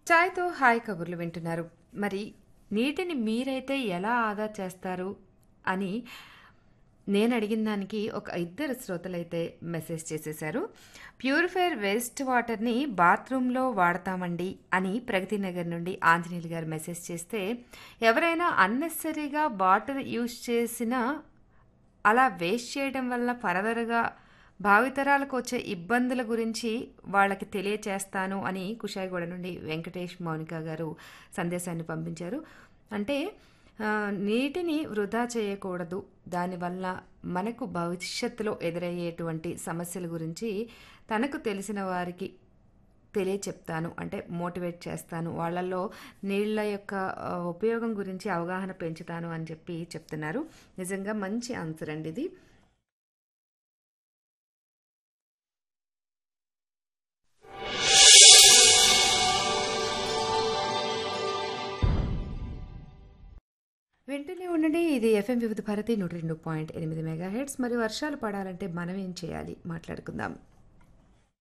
చాయ్తో hi కబుర్లు వింటున్నారు మరి నీటిని మీరైతే ఎలా ఆదా చేస్తారు అని నేను అడిగిన దానికి ఒక ఇద్దరు శ్రోతలైతే మెసేజ్ చేసేశారు ప్యూరిఫైర్ వేస్ట్ వాటర్ని బాత్రూంలో వాడతామండి అని ప్రగతి నగర్ నుండి ఆంజనేయులు గారు మెసేజ్ చేస్తే ఎవరైనా అన్నెసరీగా బాటిల్ యూజ్ చేసినా అలా వేస్ట్ చేయడం వల్ల ఫర్దర్గా భావితరాలకు వచ్చే ఇబ్బందుల గురించి వాళ్ళకి తెలియచేస్తాను అని కుషాయిగూడ నుండి వెంకటేష్ మౌనిక గారు సందేశాన్ని పంపించారు అంటే ఆ, నీటిని వృధా చేయకూడదు దానివల్ల మనకు భవిష్యత్తులో ఎదురయ్యేటువంటి సమస్యల గురించి తనకు తెలిసిన వారికి తెలియచెప్తాను అంటే మోటివేట్ చేస్తాను వాళ్ళల్లో నీళ్ళ యొక్క ఆ, ఉపయోగం గురించి అవగాహన పెంచుతాను అని చెప్పి చెప్తున్నారు నిజంగా మంచి ఆన్సర్ అండి ఇది వెంటనే ఉండండి ఇది ఎఫ్ఎం వివిధ భారతి నూట రెండు పాయింట్ ఎనిమిది మెగా హెడ్స్ మరి వర్షాలు పడాలంటే మనం ఏం చేయాలి మాట్లాడుకుందాం